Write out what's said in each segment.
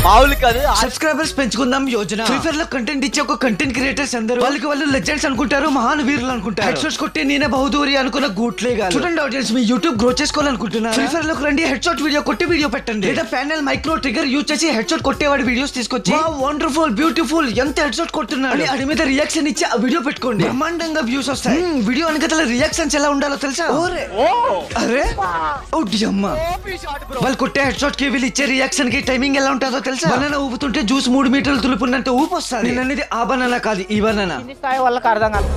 మామూలు కాదు ఆ- సబ్స్క్రైబర్స్ పెంచుకుందాం యోజన ఫ్రీ ఫైర్ లో కంటెంట్ ఇచ్చే ఒక కంటెంట్ క్రియేటర్స్ అందరూ వాళ్ళకి వాళ్ళు లెజెండ్స్ అనుకుంటారు మహాన్ వీరులు అనుకుంటారు హెడ్ షాట్స్ కొట్టి నేనే బహుదూరి అనుకున్న గూట్లే కాదు చూడండి ఆడియన్స్ మీ యూట్యూబ్ గ్రో చేసుకోవాలనుకుంటున్నారు ఫ్రీ ఫైర్ లోకి రండి హెడ్ షాట్ వీడియో కొట్టి వీడియో పెట్టండి లేదా ప్యానల్ మైక్రో ట్రిగర్ యూజ్ చేసి హెడ్ షాట్ కొట్టేవాడి వీడియోస్ తీసుకొచ్చి వండర్ఫుల్ బ్యూటిఫుల్ ఎంత హెడ్ షాట్ కొడుతున్నాడు అని మీద రియాక్షన్ ఇచ్చి ఆ వీడియో పెట్టుకోండి బ్రహ్మాండంగా వ్యూస్ వస్తాయి మ్మ్, వీడియో వెనకతల రియాక్షన్స్ ఎలా ఉండాలో తెలుసా ఓరే ఓ అరే ఓ అమ్మ ఓపీ షాట్ బ్రో వాళ్ళు కొట్టే హెడ్ షాట్ కి వీళ్ళు ఇచ్చే రియాక్షన్ కి టైమింగ్ ఎలా ఉంటుందో తెలుసా బనానా ఊపుతుంటే జ్యూస్ మూడు మీటర్లు తులుపున్నంత ఊపు వస్తుంది నేను అనేది ఆ బనానా కాదు ఈ బనానా కింది స్థాయి వాళ్ళకి అర్థం కాదు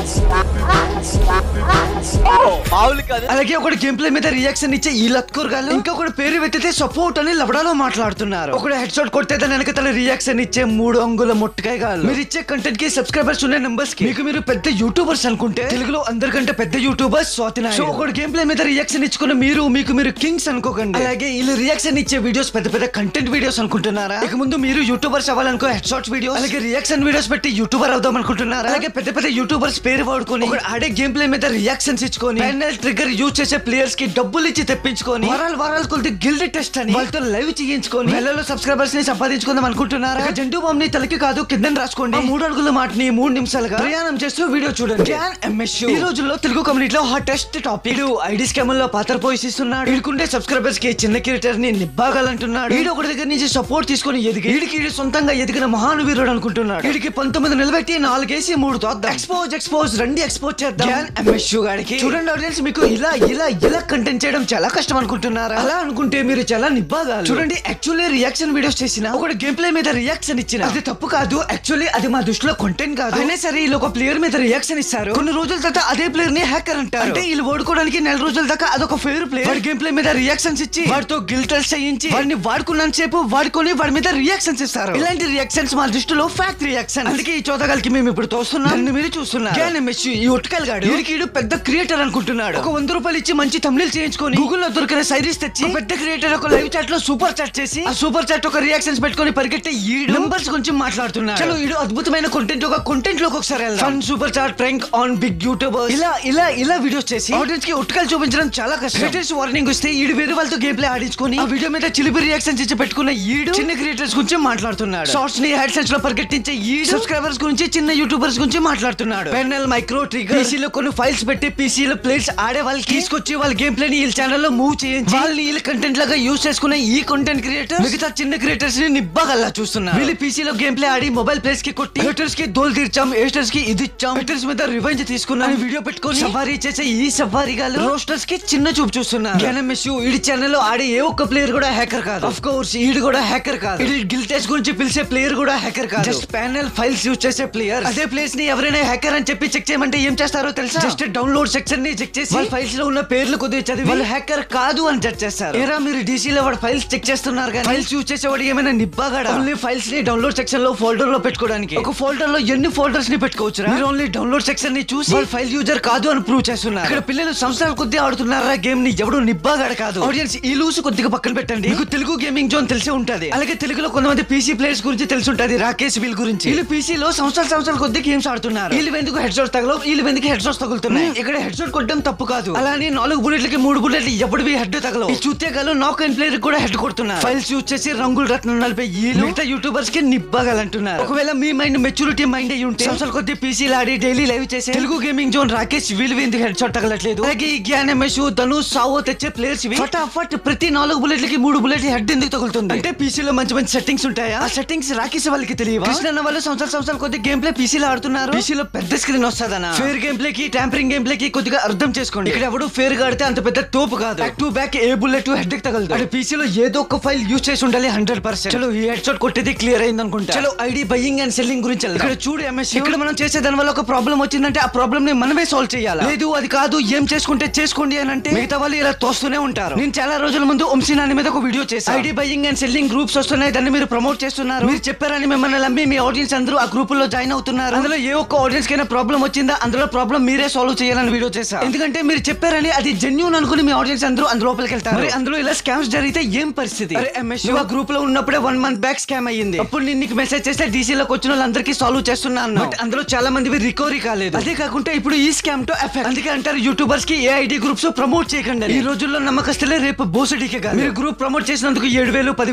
మామూలు కాదు అలాగే ఒకటి గేమ్ ప్లే మీద రియాక్షన్ ఇచ్చే ఈ లత్కూర్ గాలు ఇంకొకటి పేరు వెతితే సపోర్ట్ అని లబడాలో మాట్లాడుతున్నారు ఒకటి హెడ్ షాట్ కొడితే దాని వెనకతల రియాక్షన్ ఇచ్చే మూడు అంగుల ముట్టకాయ గాలు మీరు ఇచ్చే కంటెంట్ కి సబ్స్క్రైబర్స్ ఉన్న నెంబర్స్ కి మీకు మీరు పెద్ద యూట్యూబర్స్ అనుకుంటే తెలుగులో అందరికంటే పెద్ద యూట్యూబర్స్ స్వాతి సో ఒకటి గేమ్ ప్లే మీద రియాక్షన్ ఇచ్చుకున్న మీరు మీకు మీరు కింగ్స్ అనుకోకండి అలాగే వీళ్ళు రియాక్షన్ ఇచ్చే వీడియోస్ పెద్ద పెద్ద కంటెంట్ వీడియోస్ అనుకుంటున్నారా ఇక ముందు మీరు యూట్యూబర్స్ అవ్వాలనుకో హెడ్ షాట్స్ వీడియో అలాగే రియాక్షన్ వీడియోస్ పెట్టి యూట్యూబర్ అవుదాం అనుకుంటున్నారా అలాగే పెద్ద పెద్ద యూట్యూబర్స్ పేరు వాడుకొని ఒకడు ఆడే గేమ్ ప్లే మీద రియాక్షన్స్ ఇచ్చుకొని ప్యానల్ ట్రిగర్ యూజ్ చేసే ప్లేయర్స్ కి డబ్బులు ఇచ్చి తెప్పించుకొని వారాలు వారాలు కొద్ది గిల్డ్ టెస్ట్ అని వాళ్ళతో లైవ్ చేయించుకొని నెలలో సబ్స్క్రైబర్స్ ని సంపాదించుకుందాం అనుకుంటున్నారా ఇక జంటు బాంబ్ ని తలకి కాదు కింద రాసుకోండి ఆ మూడు అడుగుల మాటని మూడు నిమిషాలుగా ప్రయాణం చేస్తూ వీడియో చూడండి ఎంఎస్యూ ఈ రోజుల్లో తెలుగు కమ్యూనిటీలో హాటెస్ట్ టాపిక్ ఐడి స్కామ్ లో పాత్ర పోషిస్తున్నాడు వీడుకుంటే సబ్స్క్రైబర్స్ కి చిన్న క్రియేటర్ ని నిబ్బాగాలంటున్నాడు వీడు ఒకటి దగ్గర నుంచి సపోర్ట్ తీసుకొని ఎదిగి వీడికి వీడు సొంతంగా ఎదిగిన మహానువీరుడు అనుకుంటున్నాడు వీడికి పంతొమ్మిది నిలబెట్టి నాలుగేసి మూడు తోద్దాం ఎక్స్పోజ్ ఎక్స్పోజ్ రండి ఎక్స్పోజ్ చేద్దాం ఎంఎస్యూ గాడికి చూడండి ఆడియన్స్ మీకు ఇలా ఇలా ఇలా కంటెంట్ చేయడం చాలా కష్టం అనుకుంటున్నారా అలా అనుకుంటే మీరు చాలా నిబ్బాగాలు చూడండి యాక్చువల్లీ రియాక్షన్ వీడియోస్ చేసిన ఒకటి గేమ్ ప్లే మీద రియాక్షన్ ఇచ్చిన అది తప్పు కాదు యాక్చువల్లీ అది మా దృష్టిలో కంటెంట్ కాదు అయినా సరే వీళ్ళు ఒక ప్లేయర్ మీద రియాక్షన్ ఇస్తారు కొన్ని రోజుల తర్వాత అదే ప్లేయర్ ని హ్యాకర్ అంటారు అంటే వీళ్ళు ఓడుకోవడానికి నెల రోజుల దాకా అదొక ఫేర్ ప్లేయర్ గేమ్ ప్లే మీద రియాక్షన్స్ ఇచ్చి వాడితో గిల్టర్స్ చేయించి వాడిని వాడుకున్నంత సేపు వాడుకొని వాడి మీద రియాక్షన్స్ ఇస్తారు ఇలాంటి రియాక్షన్స్ మా దృష్టిలో ఫ్యాక్ట్ రియాక్షన్ అందుకే ఈ చోదగాలకి మేము ఇప్పుడు తోస్తున్నాం నన్ను మీరు చూస్తున్నారు గ్యాన్ మెస్సి ఈ ఒట్టుకల్ గాడు వీడికి ఈడు పెద్ద క్రియేటర్ అనుకుంటున్నాడు ఒక వంద రూపాయలు ఇచ్చి మంచి తమిళ చేయించుకొని గూగుల్ లో దొరికిన సైరీస్ తెచ్చి ఒక పెద్ద క్రియేటర్ ఒక లైవ్ చాట్ లో సూపర్ చాట్ చేసి ఆ సూపర్ చాట్ ఒక రియాక్షన్స్ పెట్టుకొని పరిగెట్టే ఈడు నంబర్స్ గురించి మాట్లాడుతున్నాడు చలో ఈడు అద్భుతమైన కంటెంట్ ఒక కంటెంట్ లోకి ఒకసారి fun super chat prank on big YouTuber ఇలా ఇలా ఇలా వీడియోస్ చేసి ఆడియన్స్ కి ఉట్కలు చూపించడం చాలా కష్టం క్రియేటర్స్ వార్నింగ్ వస్తే ఈడు వేరే వాళ్ళతో గేమ్ ప్లే ఆడించుకొని ఆ వీడియో మీద చిలిపి రియాక్షన్స్ ఇచ్చి పెట్టుకున్న ఈడు చిన్న క్రియేటర్స్ గురించి మాట్లాడుతున్నాడు షార్ట్స్ ని హెడ్ సెట్స్ లో పరిగెట్టించే ఈడు సబ్స్క్రైబర్స్ గురించి చిన్న యూట్యూబర్స్ గురించి మాట్లాడుతున్నాడు పెన్నెల్ మైక్రో ట్రిగర్ PC లో కొన్ని ఫైల్స్ పెట్టి PC లో ప్లేట్స్ ఆడే వాళ్ళకి తీసుకొచ్చి వాళ్ళ గేమ్ ప్లే ని వీళ్ళ ఛానల్ లో మూవ్ చేయించి వాళ్ళని వీళ్ళ కంటెంట్ లాగా యూస్ చేసుకున్న ఈ కంటెంట్ క్రియేటర్ మిగతా చిన్న క్రియేటర్స్ ని నిబ్బాగల్లా చూస్తున్నారు వీళ్ళు PC లో గేమ్ ప్లే ఆడి మొబైల్ ప్లేస్ కి కొట్టి హేటర్స్ కి దోల్ తీర్చాం హేటర్స్ కి ఇది ఇచ్చాం హేటర్స్ మీద రివెంజ్ తీసుకున్నాం వీడియో పెట్టుకొని సఫారీ చేసే ఈ సఫారీ గాలు రోస్టర్స్ కి చిన్న చూపు చూస్తున్నారు గెనమెస్యూ ఈడి ఛానల్ లో ఆడే ఏ ఒక్క ప్లేయర్ కూడా హ్యాకర్ కాదు ఆఫ్ కోర్స్ ఈడు కూడా హ్యాకర్ కాదు ఈడి గిల్టెస్ గురించి పిలిచే ప్లేయర్ కూడా హ్యాకర్ కాదు జస్ట్ ప్యానల్ ఫైల్స్ యూజ్ చేసే ప్లేయర్ అదే ప్లేస్ ని ఎవరైనా హ్యాకర్ అని చెప్పి చెక్ చేయమంటే ఏం చేస్తారో తెలుసా జస్ట్ డౌన్లోడ్ సెక్షన్ ని చెక్ చేసి వాళ్ళ ఫైల్స్ లో ఉన్న పేర్లు కొద్దిగా చదివి వాళ్ళు హ్యాకర్ కాదు అని జడ్జ్ చేస్తారు ఏరా మీరు డీసీ లో వాడు ఫైల్స్ చెక్ చేస్తున్నారు కానీ ఫైల్స్ యూజ్ చేసేవాడు ఏమైనా నిబ్బాగాడా ఓన్లీ ఫైల్స్ ని డౌన్లోడ్ సెక్షన్ లో ఫోల్డర్ లో పెట్టుకోవడానికి ఒక ఫోల్డర్ లో ఎన్ని ఫోల్డర్స్ ని పెట్టుకోవచ్చు మీరు ఓన్లీ డౌన్లోడ్ సెక్షన్ ని చూసి వాళ్ళ ఫైల్ యూజర్ కాదు అని ప్రూవ్ చేస్తున్నారు ఇక్కడ పిల్లలు సంవత్సరాల కొద్ది ఆడుతున్నారా గేమ్ ని ఎవడు నిబ్బాగాడు కాదు ఆడియన్స్ ఈ లూస్ కొద్దిగా పక్కన పెట్టండి మీకు తెలుగు గేమింగ్ జోన్ తెలిసే ఉంటది అలాగే తెలుగులో కొంతమంది పీసీ ప్లేయర్స్ గురించి తెలిసి ఉంటది రాకేష్ వీల్ గురించి వీళ్ళు పీసీ లో సంవత్సరాల సంవత్సరాల కొద్ది గేమ్స్ ఆడుతున్నారు వీళ్ళు ఎందుకు హెడ్ షాట్స్ తగలవు వీళ్ళు ఎందుకు హెడ్ షాట్స్ తగులుతున్నాయి ఇక్కడ హెడ్ షాట్ కొట్టడం తప్పు కాదు అలానే నాలుగు బుల్లెట్లకి మూడు బుల్లెట్లు ఎప్పుడు హెడ్ తగలవు ఈ చూతేగాలు నాక్ అండ్ ప్లేయర్ కూడా హెడ్ కొడుతున్నారు ఫైల్స్ యూజ్ చేసి రంగుల రత్నం నలిపే వీళ్ళు మిగతా యూట్యూబర్స్ కి నిబ్బాగాలంటున్నారు ఒకవేళ మీ మైండ్ మెచ్యూరిటీ మైండ్ అయ్యి ఉంటే సంవత్సరాల కొద్ది పీసీలు ఆడి డైలీ లైవ్ చేసే తెలుగు గేమింగ్ జోన్ రాకేష్ వీళ్ళు ఎందుకు హెడ్ షాట్ తగలట్లేదు అలాగే ఈ జ్ఞాన మెషు ధను సావో తెచ్చే ప్లేయర్స్ ఫటాఫట్ ప్రతి నాలుగు బుల్లెట్లకి మూడు బుల్లెట్ హెడ్ ఎందుకు తగులుతుంది అంటే PC లో మంచి మంచి సెట్టింగ్స్ ఉంటాయా ఆ సెట్టింగ్స్ రాకేష్ వాళ్ళకి తెలియదు కృష్ణ అన్న వాళ్ళు సంవత్సరాల సంవత్సరాల కొద్ది గేమ్ ప్లే పీసీలో ఆడుతున్నారు PC లో పెద్ద స్క్రీన్ వస్తుందనా ఫేర్ గేమ్ ప్లే కి ట్యాంపరింగ్ గేమ్ ప్లే కి కొద్దిగా అర్థం చేసుకోండి ఇక్కడ ఎవడు ఫేర్ గా ఆడితే అంత పెద్ద తోపు కాదు బ్యాక్ టు బ్యాక్ ఏ బుల్లెట్ హెడ్ కి తగలదు అంటే PC లో ఏదో ఒక ఫైల్ యూజ్ చేసి ఉండాలి హండ్రెడ్ పర్సెంట్ చలో ఈ హెడ్ షాట్ కొట్టేది క్లియర్ అయింది అనుకుంటా చలో ఐడి బయింగ్ అండ్ సెల్లింగ్ గురించి వెళ్దాం. ఇక్కడ చూడు ఎంఎస్ ఇక్కడ మనం చేసే దాని వల్ల ఒక ప్రాబ్లం వచ్చిందంటే ఆ ప్రాబ్లం ని మనమే సాల్వ్ చేయాలి లేదు అది కాదు ఏం చేసుకుంటే చేసుకోండి అని అంటే మిగతా వాళ్ళు ఇలా తోస్తూనే ఉంటారు నేను చాలా రోజుల ముందు వంశీనాని మీద ఒక వీడియో చేశాను ID buying and selling groups వస్తున్నాయి దాన్ని మీరు ప్రమోట్ చేస్తున్నారు మీరు చెప్పారని మిమ్మల్ని నమ్మి మీ ఆడియన్స్ అందరూ ఆ గ్రూప్ లో జాయిన్ అవుతున్నారు అందులో ఏ ఒక్క ఆడియన్స్ కైనా ప్రాబ్లం వచ్చిందా అందులో ప్రాబ్లం మీరే సాల్వ్ చేయాలని వీడియో చేశారు ఎందుకంటే మీరు చెప్పారని అది జెన్యూన్ అనుకుని మీ ఆడియన్స్ అందరూ అందులోపలికి వెళ్తారు మరి అందులో ఇలా స్కామ్స్ జరిగితే ఏం పరిస్థితి అరే ఎంఎస్ నువ్వు ఆ గ్రూప్ లో ఉన్నప్పుడే వన్ మంత్ బ్యాక్ స్కామ్ అయ్యింది అప్పుడు నేను నీకు మెసేజ్ చేస్తే డీసీ లోకి వచ్చిన వాళ్ళందరికీ సాల్వ్ చేస్తున్నాను బట్ అందులో చాలా మంది రికవరీ కాలేదు అదే కాకుండా ఇప్పుడు ఈ స్కామ్ తో ఎఫెక్ట్ అందుకే అంటారు యూట్యూబర్స్ కి ఏ ఐడి గ్రూప్స్ ప్రమోట్ చేయకండి ఈ రోజుల్లో నమ్మకస్తులే రేపు బోసడికే కాదు మీరు గ్రూప్ ప్రమోట్ చేసినందుకు ఏడు వేలు పదివేలు వాళ్ళు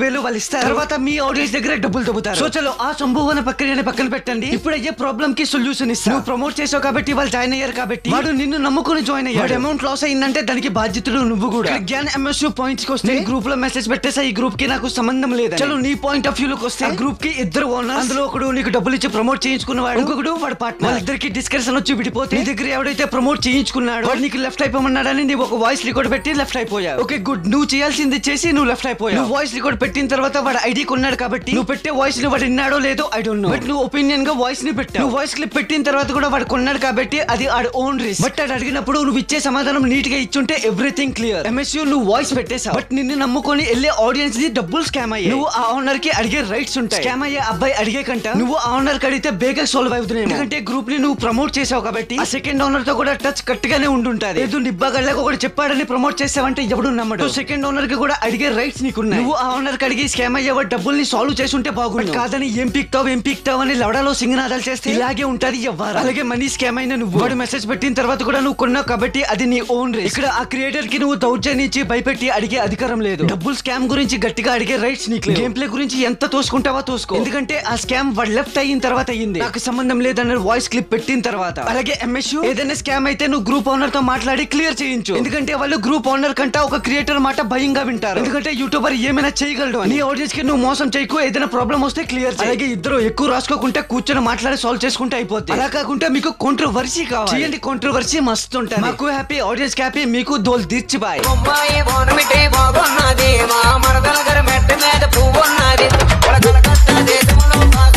ఇస్తారు తర్వాత మీ ఆడియన్స్ దగ్గర డబ్బులు దొబ్బుతారు సో చలో ఆ సంభవన ప్రక్రియని పక్కన పెట్టండి ఇప్పుడు అయ్యే ప్రాబ్లం కి సొల్యూషన్ ఇస్తా నువ్వు ప్రమోట్ చేసావు కాబట్టి వాళ్ళు జాయిన్ అయ్యారు కాబట్టి వాడు నిన్ను నమ్ముకుని జాయిన్ అయ్యాడు అమౌంట్ లాస్ అయిందంటే దానికి బాధ్యతలు నువ్వు కూడా ఇక్కడ జ్ఞాన్ ఎంఎస్యూ పాయింట్స్ కి వస్తే గ్రూప్ లో మెసేజ్ పెట్టేసా ఈ గ్రూప్ కి నాకు సంబంధం లేదు చలో నీ పాయింట్ ఆఫ్ వ్యూ లోకి వస్తే గ్రూప్ కి ఇద్దరు ఓనర్ అందులో ఒకడు నీకు డబ్బులు ఇచ్చి ప్రమోట్ చేయించుకున్నవాడు ఇంకొకడు వాడు పార్ట్నర్ వాళ్ళిద్దరికి డిస్కషన్ వచ్చి విడిపోతే నీ దగ్గర ఎవడైతే ప్రమోట్ చేయించుకున్నాడు వాడు నీకు లెఫ్ట్ అయిపోమన్నాడని నీవు ఒక వాయిస్ రికార్డ్ పెట్టి లెఫ్ట్ అయిపోయావు ఓకే గుడ్ నువ్వు చేయాల్సింది చేసి నువ్వు లెఫ్ట్ అయిపోయావు నువ్వు వాయిస్ రికార్డ్ పెట్టిన తర్వాత వాడు ఐడి కొన్నాడు కాబట్టి నువ్వు పెట్టే వాయిస్ ని వాడు విన్నాడో లేదో ఐ డోంట్ నో బట్ నువ్వు ఒపీనియన్ గా వాయిస్ ని పెట్టావు నువ్వు వాయిస్ క్లిప్ పెట్టిన తర్వాత కూడా వాడు కొన్నాడు కాబట్టి అది ఆడ ఓన్ రిస్క్ బట్ అది అడిగినప్పుడు నువ్వు ఇచ్చే సమాధానం నీట్ గా ఇచ్చుంటే ఎవ్రీథింగ్ క్లియర్ ఎంఎస్యూ నువ్వు వాయిస్ పెట్టేశావు బట్ నిన్ను నమ్ముకొని వెళ్ళే ఆడియన్స్ ది డబ్బులు స్కామ్ అయ్యాయి నువ్వు ఆ ఓనర్ కి అడిగే రైట్స్ ఉంటాయి స్కామ్ అయ్యే అబ్బాయి అడిగే కంట నువ్వు ఆ ఓనర్ కి అడిగితే బేగా సాల్వ్ అవుతుంది ఎందుకంటే గ్రూప్ ని నువ్వు ప్రమోట్ చేసావు కాబట్టి ఆ సెకండ్ ఓనర్ తో కూడా టచ్ కట్టుగానే ఉండుంటాది ఏదో నిబ్బాగళ్ళకి ఒకటి చెప్పాడని ప్రమోట్ చేసావంటే ఎవడు నమ్మడు సెకండ్ ఓనర్ కి కూడా అడిగే రైట్స్ నీకున్నాయి నువ్వు ఆ ఓనర్ కి అడిగి స్కామ్ అయ్యే డబ్బుల్ని సాల్వ్ చేసుంటే బాగుండు కాదని ఏం పీక్తావు ఏం పీక్తావు అని లవడాలో సింగనాదాలు చేస్తే ఇలాగే ఉంటది ఎవ్వరు అలాగే మనీ స్కామ్ అయిన నువ్వు వాడు మెసేజ్ పెట్టిన తర్వాత కూడా నువ్వు కొన్నావు కాబట్టి అది నీ ఓన్ రేస్ ఇక్కడ ఆ క్రియేటర్ కి నువ్వు దౌర్జన్యించి భయపెట్టి అడిగే అధికారం లేదు డబ్బులు స్కామ్ గురించి గట్టిగా అడిగే రైట్స్ నీకు గేమ్ ప్లే గురించి ఎంత తోసుకుంటావా తోసుకో ఎందుకంటే ఆ స్కామ్ వాడు లెఫ్ట్ అయిన తర్వాత అయ్యింది నాకు సంబంధం లేదన్న వాయిస్ క్లిప్ పెట్టిన తర్వాత అలాగే ఎంఎస్యూ ఏదైనా స్కామ్ అయితే నువ్వు గ్రూప్ ఓనర్ తో మాట్లాడి క్లియర్ చేయించు ఎందుకంటే వాళ్ళు గ్రూప్ ఓనర్ కంటే ఒక క్రియేటర్ మాట భయంగా వింటారు ఎందుకంటే యూట్యూబర్ ఏమైనా చేయగలడు అని. నీ ఆడియన్స్ కి నువ్వు మోసం చేయకు ఏదైనా ప్రాబ్లం వస్తే క్లియర్ అలాగే ఇద్దరు ఎక్కువ రాసుకోకుంటే కూర్చొని మాట్లాడి సాల్వ్ చేసుకుంటే అయిపోతుంది అలా కాకుండా మీకు కాంట్రవర్సీ కావాలి చేయండి కాంట్రవర్సీ మస్తు ఉంటుంది మాకు హ్యాపీ ఆడియన్స్ హ్యాపీ మీకు దోల్ తీర్చి బాయ్ బొమ్మాయి బోనమిటే బాగున్నది మా మరదల గారి మెట్ట మీద పువ్వున్నది కలకత్తా దేశంలో బాగా